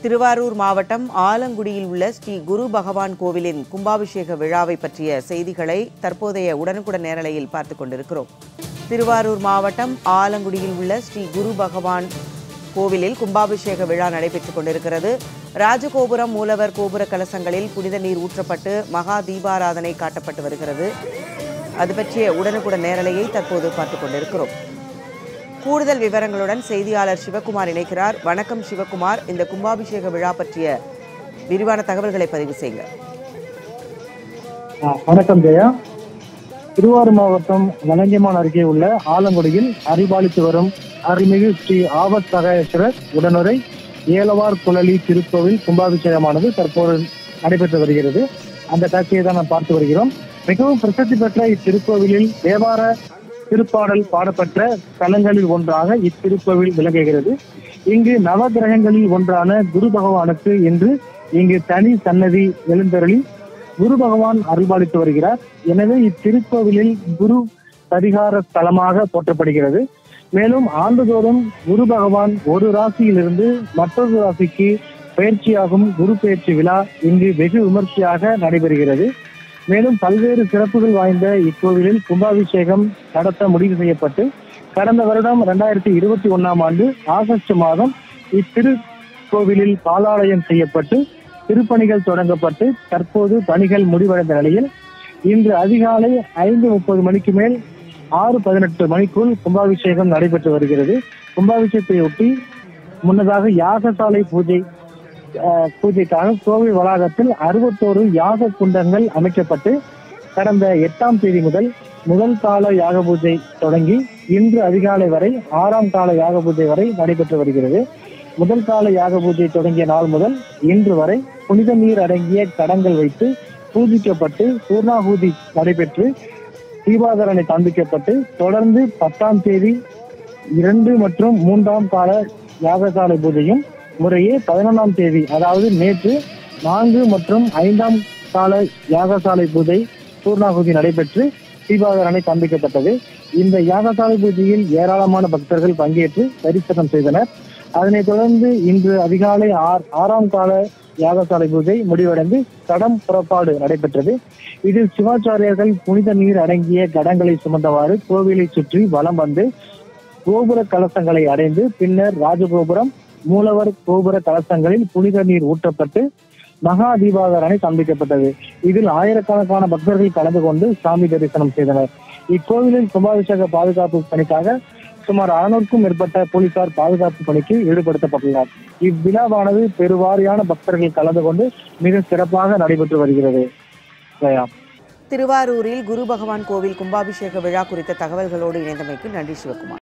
திருவாரூர் மாவட்டம் ஆலங்குடியில் உள்ள ஸ்ரீ குரு பகவான் கோவிலின் கும்பாபிஷேக விழாவை பற்றிய செய்திகளை தற்போதைய உடனுக்குடன் நேரலையில் பார்த்துக் கொண்டிருக்கிறோம் திருவாரூர் மாவட்டம் ஆலங்குடியில் உள்ள ஸ்ரீ குரு பகவான் கோவிலில் கும்பாபிஷேக விழா நடைபெற்றுக் கொண்டிருக்கிறது ராஜகோபுரம் மூலவர் கோபுர கலசங்களில் புனித நீர் ஊற்றப்பட்டு மகா தீபாராதனை காட்டப்பட்டு வருகிறது அது பற்றிய உடனுக்குடன் நேரலையை தற்போது பார்த்துக் கொண்டிருக்கிறோம் கூடுதல் விவரங்களுடன் செய்தியாளர் சிவகுமார் இணைக்கிறார் வணக்கம் சிவகுமார் இந்த கும்பாபிஷேக விழா பற்றிய விரிவான தகவல்களை பதிவு செய்யுங்க ஆ, வணக்கம் ஜெயா திருவாரூர் மாவட்டம் வலங்கியமான் அருகே உள்ள ஆலங்குடியில் அறிவாளித்து வரும் அருள்மிகு ஸ்ரீ ஆபத் சகாயேஸ்வரர் உடனுரை ஏலவார் குழலி திருக்கோவில் கும்பாபிஷேகமானது தற்போது நடைபெற்று வருகிறது அந்த காட்சியை தான் நாம் பார்த்து வருகிறோம் மிகவும் பிரசித்தி பெற்ற இத்திருக்கோவிலில் தேவார திருப்பாடல் பாடப்பெற்ற தலங்களில் ஒன்றாக இத்திருக்கோவில் விளங்குகிறது இங்கு நவகிரகங்களில் ஒன்றான குரு பகவானுக்கு இன்று இங்கு தனி சன்னதி எழுந்தருளி குரு பகவான் அருள்பாலித்து வருகிறார் எனவே இத்திருக்கோவிலில் குரு பரிகார ஸ்தலமாக போற்றப்படுகிறது மேலும் ஆண்டுதோறும் குரு பகவான் ஒரு ராசியிலிருந்து மற்றொரு ராசிக்கு பயிற்சியாகும் குரு பயிற்சி விழா இங்கு வெகு விமர்சையாக நடைபெறுகிறது மேலும் பல்வேறு சிறப்புகள் வாய்ந்த இக்கோவிலில் கும்பாபிஷேகம் நடத்த முடிவு செய்யப்பட்டு கடந்த வருடம் இரண்டாயிரத்தி இருபத்தி ஒன்னாம் ஆண்டு ஆகஸ்ட் மாதம் இத்திரு கோவிலில் பாலாலயம் செய்யப்பட்டு திருப்பணிகள் தொடங்கப்பட்டு தற்போது பணிகள் முடிவடைந்த நிலையில் இன்று அதிகாலை ஐந்து முப்பது மணிக்கு மேல் ஆறு பதினெட்டு மணிக்குள் கும்பாபிஷேகம் நடைபெற்று வருகிறது கும்பாபிஷேகத்தையொட்டி முன்னதாக யாகசாலை பூஜை அஹ், பூஜைக்காக கோவில் வளாகத்தில் அறுபத்தோரு யாக குண்டங்கள் அமைக்கப்பட்டு கடந்த எட்டாம் தேதி முதல் முதல் கால யாக பூஜை தொடங்கி இன்று அதிகாலை வரை ஆறாம் கால யாக பூஜை வரை நடைபெற்று வருகிறது முதல் கால யாக பூஜை தொடங்கிய நாள் முதல் இன்று வரை புனித நீர் அடங்கிய கடங்கள் வைத்து பூஜிக்கப்பட்டு பூர்ணாகூதி நடைபெற்று தீபாதரனை காண்பிக்கப்பட்டு தொடர்ந்து பத்தாம் தேதி இரண்டு மற்றும் மூன்றாம் கால யாகசாலை பூஜையும் முறையே பதினொன்றாம் தேதி அதாவது நேற்று நான்கு மற்றும் ஐந்தாம் கால யாகசாலை பூஜை பூர்ணாகுதி நடைபெற்று தீபாதரனை காண்பிக்கப்பட்டது இந்த யாகசாலை பூஜையில் ஏராளமான பக்தர்கள் பங்கேற்று தரிசனம் செய்தனர் அதனைத் தொடர்ந்து இன்று அதிகாலை ஆர் ஆறாம் கால யாகசாலை பூஜை முடிவடைந்து கடம் புறப்பாடு நடைபெற்றது இதில் சிவாச்சாரியர்கள் புனித நீர் அடங்கிய கடங்களை சுமந்தவாறு கோவிலை சுற்றி வலம் வந்து கோபுர கலசங்களை அடைந்து பின்னர் ராஜகோபுரம் மூலவர் கோபுர கலசங்களில் புனித நீர் ஊற்றப்பட்டு மகா தீபாகரணை காண்பிக்கப்பட்டது இதில் ஆயிரக்கணக்கான பக்தர்கள் கலந்து கொண்டு சாமி தரிசனம் செய்தனர் இக்கோவிலில் கும்பாபிஷேக பாதுகாப்பு பணிக்காக சுமார் அறுநூறுக்கும் மேற்பட்ட போலீசார் பாதுகாப்பு பணிக்கு ஈடுபடுத்தப்பட்டுள்ளனர் இவ்விழாவானது பெருவாரியான பக்தர்கள் கலந்து கொண்டு மிக சிறப்பாக நடைபெற்று வருகிறது ஜெயா திருவாரூரில் குரு பகவான் கோவில் கும்பாபிஷேக விழா குறித்த தகவல்களோடு இணைந்தமைக்கு நன்றி சிவகுமார்